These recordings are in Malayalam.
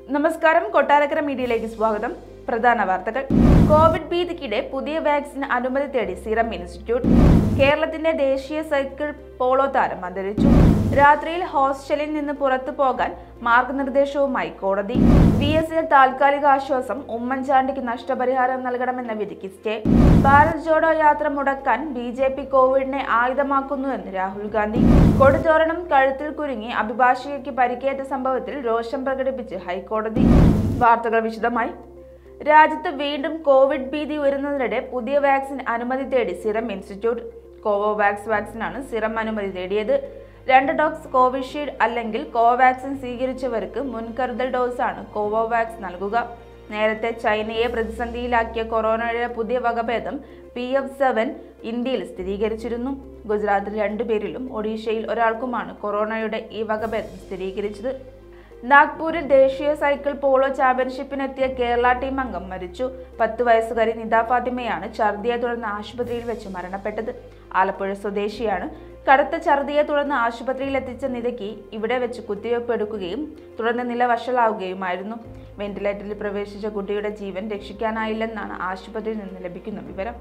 നമസ്കാരം കൊട്ടാരക്കര മീഡിയയിലേക്ക് സ്വാഗതം പ്രധാന വാർത്തകൾ കോവിഡ് ഭീതിക്കിടെ പുതിയ വാക്സിൻ അനുമതി തേടി സിറം ഇൻസ്റ്റിറ്റ്യൂട്ട് കേരളത്തിന്റെ ദേശീയ സൈക്കിൾ പോളോ താരം അന്തരിച്ചു രാത്രിയിൽ ഹോസ്റ്റലിൽ നിന്ന് പുറത്തു പോകാൻ മാർഗനിർദ്ദേശവുമായി കോടതി വി എസിൽ താൽക്കാലിക ആശ്വാസം ഉമ്മൻചാണ്ടിക്ക് നഷ്ടപരിഹാരം നൽകണമെന്ന വിധിക്ക് സ്റ്റേ ഭാരത് ജോഡോ യാത്ര മുടക്കാൻ ബി ജെ പി കോവിഡിനെ ആയുധമാക്കുന്നുവെന്ന് രാഹുൽ ഗാന്ധി കൊടുതോരണം കഴുത്തിൽ കുരുങ്ങി അഭിഭാഷകയ്ക്ക് പരിക്കേറ്റ സംഭവത്തിൽ രോഷം പ്രകടിപ്പിച്ച് ഹൈക്കോടതി വാർത്തകൾ വിശദമായി രാജ്യത്ത് വീണ്ടും കോവിഡ് ഭീതി ഉയരുന്നതിനിടെ പുതിയ വാക്സിൻ അനുമതി തേടി സിറം ഇൻസ്റ്റിറ്റ്യൂട്ട് കോവോവാക്സ് വാക്സിനാണ് സിറം അനുമതി തേടിയത് രണ്ട് ഡോസ് കോവിഷീൽഡ് അല്ലെങ്കിൽ കോവാക്സിൻ സ്വീകരിച്ചവർക്ക് മുൻകരുതൽ ഡോസാണ് കോവോവാക്സ് നൽകുക നേരത്തെ ചൈനയെ പ്രതിസന്ധിയിലാക്കിയ കൊറോണയുടെ പുതിയ വകഭേദം പി എഫ് സെവൻ ഇന്ത്യയിൽ സ്ഥിരീകരിച്ചിരുന്നു ഗുജറാത്തിൽ രണ്ടുപേരിലും ഒഡീഷയിൽ ഒരാൾക്കുമാണ് കൊറോണയുടെ ഈ വകഭേദം സ്ഥിരീകരിച്ചത് നാഗ്പൂരിൽ ദേശീയ സൈക്കിൾ പോളോ ചാമ്പ്യൻഷിപ്പിനെത്തിയ കേരള ടീം അംഗം മരിച്ചു പത്ത് വയസ്സുകാരി നിത ഫാത്തിമയാണ് ഛർദിയെ തുടർന്ന് ആശുപത്രിയിൽ വെച്ച് മരണപ്പെട്ടത് ആലപ്പുഴ സ്വദേശിയാണ് കടുത്ത ഛർദിയെ തുടർന്ന് ആശുപത്രിയിൽ എത്തിച്ച നിതയ്ക്ക് ഇവിടെ വെച്ച് കുത്തിവയ്പ് എടുക്കുകയും തുടർന്ന് നില വഷളാവുകയുമായിരുന്നു വെന്റിലേറ്ററിൽ പ്രവേശിച്ച കുട്ടിയുടെ ജീവൻ രക്ഷിക്കാനായില്ലെന്നാണ് ആശുപത്രിയിൽ നിന്ന് ലഭിക്കുന്ന വിവരം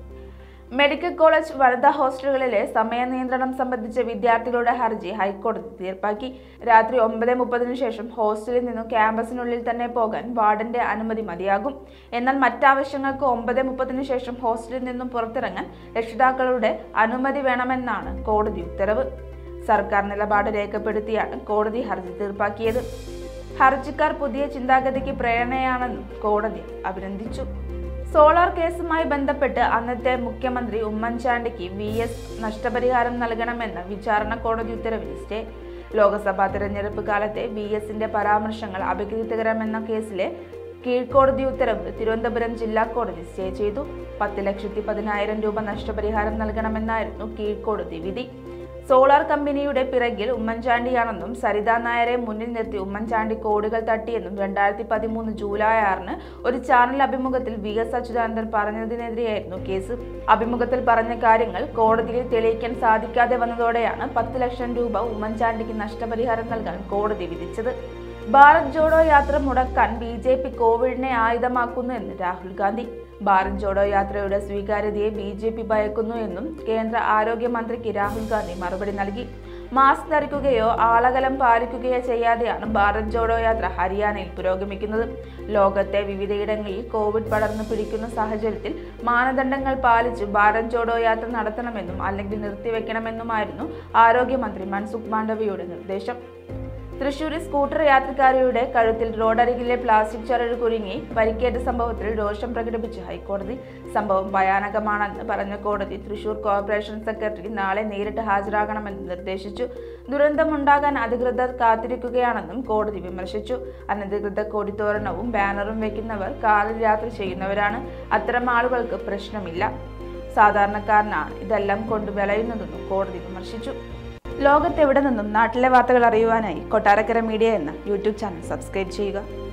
മെഡിക്കൽ കോളേജ് വനിതാ ഹോസ്റ്റലുകളിലെ സമയ നിയന്ത്രണം സംബന്ധിച്ച വിദ്യാർത്ഥികളുടെ ഹർജി ഹൈക്കോടതി തീർപ്പാക്കി രാത്രി ഒമ്പത് മുപ്പതിനു ശേഷം ഹോസ്റ്റലിൽ നിന്നും ക്യാമ്പസിനുള്ളിൽ തന്നെ പോകാൻ വാർഡന്റെ അനുമതി മതിയാകും എന്നാൽ മറ്റാവശ്യങ്ങൾക്ക് ഒമ്പത് മുപ്പതിനു ശേഷം ഹോസ്റ്റലിൽ നിന്നും പുറത്തിറങ്ങാൻ രക്ഷിതാക്കളുടെ അനുമതി വേണമെന്നാണ് കോടതി ഉത്തരവ് സർക്കാർ നിലപാട് രേഖപ്പെടുത്തിയാണ് കോടതി ഹർജി തീർപ്പാക്കിയത് ഹർജിക്കാർ പുതിയ ചിന്താഗതിക്ക് പ്രേരണയാണെന്നും കോടതി അഭിനന്ദിച്ചു സോളാർ കേസുമായി ബന്ധപ്പെട്ട് അന്നത്തെ മുഖ്യമന്ത്രി ഉമ്മൻചാണ്ടിക്ക് വി എസ് നഷ്ടപരിഹാരം നൽകണമെന്ന വിചാരണ കോടതി ഉത്തരവിന് സ്റ്റേ ലോക്സഭാ തെരഞ്ഞെടുപ്പ് കാലത്തെ വി എസിന്റെ പരാമർശങ്ങൾ അപകീർത്തികരമെന്ന കേസിലെ കീഴ്ക്കോടതി ഉത്തരവ് തിരുവനന്തപുരം ജില്ലാ കോടതി സ്റ്റേ ചെയ്തു പത്ത് ലക്ഷത്തി പതിനായിരം രൂപ നഷ്ടപരിഹാരം നൽകണമെന്നായിരുന്നു കീഴ്ക്കോടതി വിധി സോളാർ കമ്പനിയുടെ പിറകിൽ ഉമ്മൻചാണ്ടിയാണെന്നും സരിത നായരെ മുന്നിൽ നിർത്തി ഉമ്മൻചാണ്ടി കോടികൾ തട്ടിയെന്നും രണ്ടായിരത്തി പതിമൂന്ന് ജൂലൈ ആറിന് ഒരു ചാനൽ അഭിമുഖത്തിൽ വി എസ് അച്യുതാനന്ദൻ പറഞ്ഞതിനെതിരെയായിരുന്നു കേസ് അഭിമുഖത്തിൽ പറഞ്ഞ കാര്യങ്ങൾ കോടതിയിൽ തെളിയിക്കാൻ സാധിക്കാതെ വന്നതോടെയാണ് പത്ത് ലക്ഷം രൂപ ഉമ്മൻചാണ്ടിക്ക് നഷ്ടപരിഹാരം നൽകാൻ കോടതി വിധിച്ചത് ഭാരത് ജോഡോ യാത്ര മുടക്കാൻ ബി ജെ പി കോവിഡിനെ ആയുധമാക്കുന്നു എന്ന് രാഹുൽ ഗാന്ധി ഭാരത് ജോഡോ യാത്രയുടെ സ്വീകാര്യതയെ ബി ജെ പി ഭയക്കുന്നു എന്നും കേന്ദ്ര ആരോഗ്യമന്ത്രിക്ക് രാഹുൽ ഗാന്ധി മറുപടി നൽകി മാസ്ക് ധരിക്കുകയോ ആളകലം പാലിക്കുകയോ ചെയ്യാതെയാണ് ഭാരത് ജോഡോ യാത്ര ഹരിയാനയിൽ പുരോഗമിക്കുന്നത് ലോകത്തെ വിവിധയിടങ്ങളിൽ കോവിഡ് പടർന്നു പിടിക്കുന്ന സാഹചര്യത്തിൽ മാനദണ്ഡങ്ങൾ പാലിച്ച് ഭാരത് ജോഡോ യാത്ര നടത്തണമെന്നും അല്ലെങ്കിൽ നിർത്തിവെക്കണമെന്നുമായിരുന്നു ആരോഗ്യമന്ത്രി മൻസുഖ് മാണ്ഡവിയുടെ നിർദ്ദേശം തൃശൂരിൽ സ്കൂട്ടർ യാത്രക്കാരിയുടെ കഴുത്തിൽ റോഡരികിലെ പ്ലാസ്റ്റിക് ചരട് കുരുങ്ങി പരിക്കേറ്റ സംഭവത്തിൽ രോഷം പ്രകടിപ്പിച്ച് ഹൈക്കോടതി സംഭവം ഭയാനകമാണെന്ന് പറഞ്ഞ കോടതി തൃശൂർ കോർപ്പറേഷൻ സെക്രട്ടറി നാളെ നേരിട്ട് ഹാജരാകണമെന്ന് നിർദ്ദേശിച്ചു ദുരന്തമുണ്ടാകാൻ അധികൃതർ കാത്തിരിക്കുകയാണെന്നും കോടതി വിമർശിച്ചു അനധികൃത കൊടിത്തോരണവും ബാനറും വെക്കുന്നവർ കാറിൽ യാത്ര ചെയ്യുന്നവരാണ് അത്തരം ആളുകൾക്ക് പ്രശ്നമില്ല സാധാരണക്കാരനാണ് ഇതെല്ലാം കൊണ്ട് വിളയുന്നതെന്നും കോടതി വിമർശിച്ചു ലോകത്തെവിടെ നിന്നും നാട്ടിലെ വാർത്തകൾ അറിയുവാനായി കൊട്ടാരക്കര മീഡിയ എന്ന യൂട്യൂബ് ചാനൽ സബ്സ്ക്രൈബ് ചെയ്യുക